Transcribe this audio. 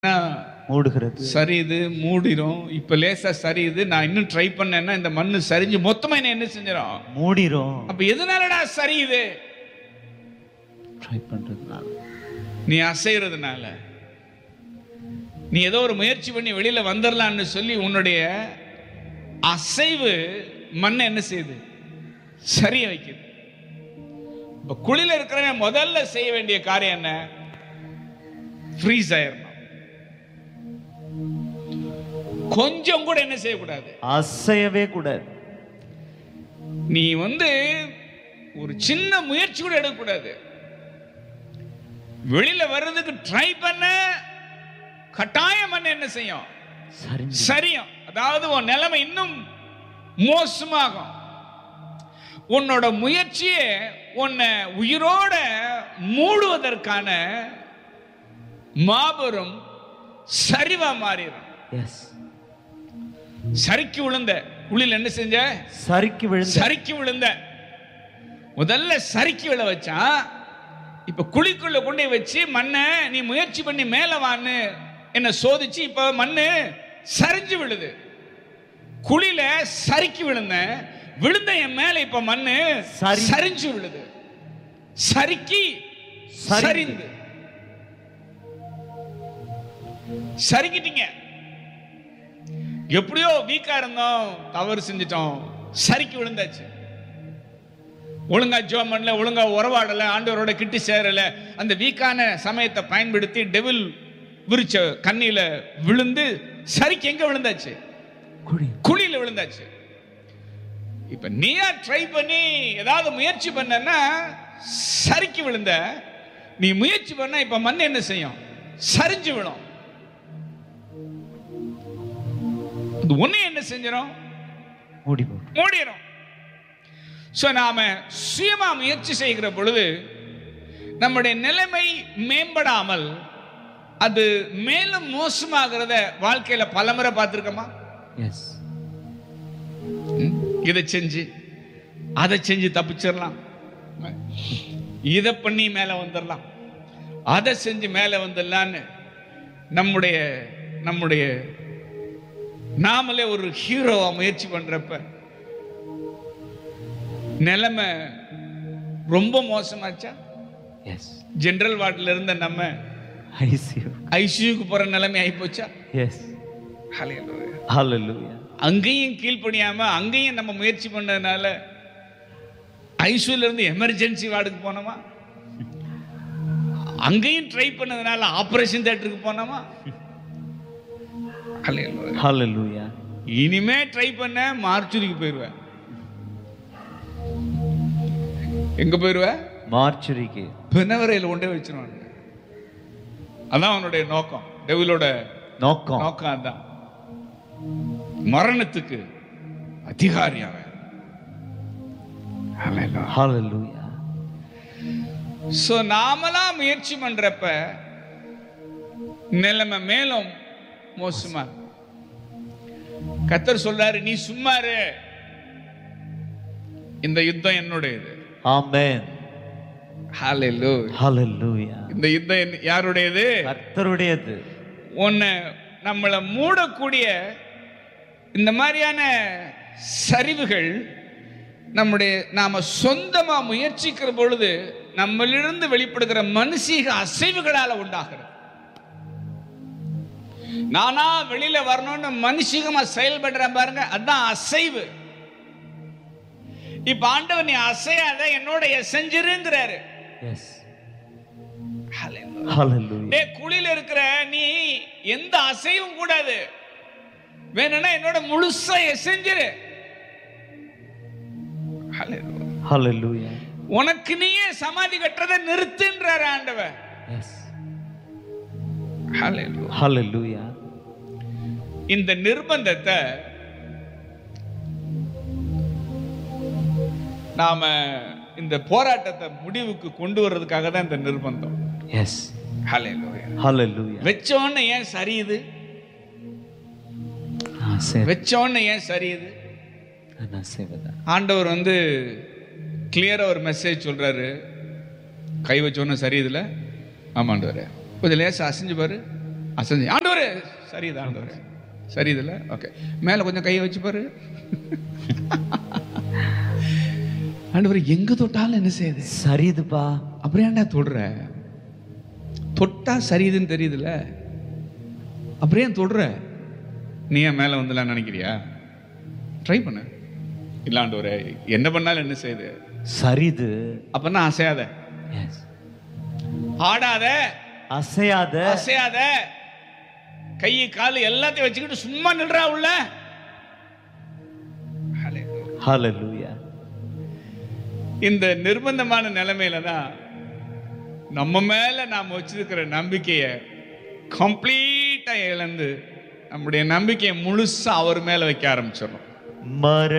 மூடுகிறது சரியுது மூடிரும் இப்ப லேசா சரியுது நான் இன்னும் ட்ரை பண்ணேன்னா இந்த மண்ணு சரிஞ்சு மொத்தமா என்ன என்ன செஞ்சிடும் மூடிரும் அப்ப எதனாலடா சரியுது ட்ரை பண்றதுனால நீ அசைறதுனால நீ ஏதோ ஒரு முயற்சி பண்ணி வெளியில வந்துடலாம்னு சொல்லி உன்னுடைய அசைவு மண்ணை என்ன செய்யுது சரிய வைக்குது இப்ப குழியில இருக்கிறவன் முதல்ல செய்ய வேண்டிய காரியம் என்ன ஃப்ரீஸ் ஆயிரணும் கொஞ்சம் கூட என்ன செய்யக்கூடாது அசையவே கூடாது நீ வந்து ஒரு சின்ன முயற்சி கூட எடுக்கக்கூடாது வெளியில வர்றதுக்கு ட்ரை பண்ண கட்டாயம் பண்ண என்ன செய்யும் சரிஞ்சு சரியும் அதாவது உன் நிலைமை இன்னும் மோசமாகும் உன்னோட முயற்சியே உன்னை உயிரோட மூடுவதற்கான மாபெரும் சரிவா மாறிடும் எஸ் சரிக்கு விழுந்த குழியில் என்ன செஞ்ச சறுக்கி விழுந்த சறுக்கி விழுந்த முதல்ல சறுக்கி விழ வச்சான் இப்ப குழிக்குள்ள கொண்டு போய் வச்சு மண்ணை நீ முயற்சி பண்ணி மேல வான்னு என்ன சோதிச்சு இப்ப மண்ணு சரிஞ்சு விழுது குழியில சறுக்கி விழுந்தேன் விழுந்த என் மேல இப்ப மண்ணு சரி- சரிஞ்சு விழுது சறுக்கி சரிந்து. சரிந்து சரிக்கிட்டீங்க எப்படியோ வீக்கா இருந்தோம் தவறு செஞ்சிட்டோம் சரிக்கு விழுந்தாச்சு ஒழுங்கா ஜோம் பண்ணல ஒழுங்கா உறவாடல ஆண்டவரோட கிட்டி சேரல அந்த வீக்கான சமயத்தை பயன்படுத்தி டெவில் விரிச்ச கண்ணியில விழுந்து சரிக்கு எங்க விழுந்தாச்சு குழி குழியில விழுந்தாச்சு இப்ப நீயா ட்ரை பண்ணி ஏதாவது முயற்சி பண்ணனா சரிக்கு விழுந்த நீ முயற்சி பண்ணா இப்ப மண் என்ன செய்யும் சரிஞ்சு விழும் இது ஒண்ணு என்ன செஞ்சிடும் மூடி போடும் மூடிடும் ஸோ நாம சுயமா முயற்சி செய்கிற பொழுது நம்முடைய நிலைமை மேம்படாமல் அது மேலும் மோசமாகிறத வாழ்க்கையில பலமுறை பார்த்துருக்கோமா எஸ் ம்? இதை செஞ்சு அதை செஞ்சு தப்பிச்சிடலாம் இதை பண்ணி மேலே வந்துடலாம் அதை செஞ்சு மேலே வந்துடலான்னு நம்முடைய நம்முடைய நாமளே ஒரு ஹீரோவா முயற்சி பண்றப்ப நிலைமை ரொம்ப மோசமாச்சா எஸ் ஜெனரல் வார்டில் இருந்த நம்ம ஐசியூ ஐசியூக்கு போற நிலைமை ஆயிப்போச்சா எஸ் ஹalleluya. ஹalleluya அங்கேயும் கீழ்ப்படியாம அங்கேயும் நம்ம முயற்சி பண்ணதுனால ஐசியூல இருந்து எமர்ஜென்சி வார்டுக்கு போனோமா அங்கேயும் ட்ரை பண்ணதுனால ஆபரேஷன் தியேட்டருக்கு போனோமா Hallelujah. ஹalleluya இனிமே ட்ரை பண்ண மார்ச்சுரிக்கு போயிருவேன் எங்க போயிருவேன் மார்ச்சுரிக்கு பிணவரையில் கொண்டே வச்சிருவாங்க அதான் அவனுடைய நோக்கம் டெவிலோட நோக்கம் நோக்கம் அதான் மரணத்துக்கு அதிகாரி அவன் Hallelujah. ஹalleluya சோ நாமளா முயற்சி பண்றப்ப நிலைமை மேலும் மோசமா இருக்கு. கர்த்தர் சொல்றாரு நீ சும்மா இரு இந்த யுத்தம் என்னுடையது ஆமென் Hallelujah. ஹalleluya இந்த யுத்தம் என்ன- யாருடையது கர்த்தருடையது உன்னை நம்மளை மூடக்கூடிய இந்த மாதிரியான சரிவுகள் நம்முடைய நாம சொந்தமா முயற்சிக்கிற பொழுது நம்மளிருந்து வெளிப்படுகிற மனுஷீக அசைவுகளால உண்டாகிறது நானா வெளியில வரணும்னு மனுஷிகமா செயல்படுறேன் பாருங்க அதான் அசைவு இப்ப ஆண்டவர் நீ அசையாத என்னோட செஞ்சிருங்கிறாரு எஸ் ஹalleluya டே குழியில இருக்கிற நீ எந்த அசைவும் கூடாது வேணும்னா என்னோட முழுசா செஞ்சிரு Hallelujah. ஹalleluya உனக்கு நீயே சமாதி கட்டுறதை நிறுத்துன்றாரு ஆண்டவர் எஸ் Hallelujah. ஹalleluya இந்த நிர்பந்தத்தை நாம இந்த போராட்டத்தை முடிவுக்கு கொண்டு வர்றதுக்காக தான் இந்த நிர்பந்தம் எஸ் Hallelujah. ஹalleluya வச்சோன்னு ஏன் சரியுது நான் சேவ வச்சோன்னு ஏன் சரியுது நான் சேவதா ஆண்டவர் வந்து கிளியரா ஒரு மெசேஜ் சொல்றாரு கை வச்சோன்னு சரியுதுல ஆமாண்டவர் கொஞ்சம் லேசா அசைஞ்சு பாரு அசைஞ்சு ஆண்டவரே சரிதான் ஆண்டவரே சரி இதில் ஓகே மேலே கொஞ்சம் கையை வச்சு பாரு ஆண்டவர் எங்க தொட்டாலும் என்ன செய்யுது சரிதுப்பா அப்புறம் ஏன்டா தொடுற தொட்டா சரியுதுன்னு தெரியுதுல்ல அப்புறம் ஏன் தொடுற நீ ஏன் மேலே வந்துலாம் நினைக்கிறியா ட்ரை பண்ணு இல்லாண்டவரே என்ன பண்ணாலும் என்ன செய்யுது சரிது அப்பன்னா அசையாத எஸ் ஆடாத அசையாத அசையாத கை கால் எல்லாத்தையும் வச்சுக்கிட்டு சும்மா நில்றா உள்ள Hallelujah. ஹalleluya இந்த நிர்பந்தமான நிலைமையில தான் நம்ம மேல நாம் வச்சிருக்கிற நம்பிக்கையை கம்ப்ளீட்டா இழந்து நம்முடைய நம்பிக்கையை முழுசா அவர் மேல வைக்க ஆரம்பிச்சிடணும் மரண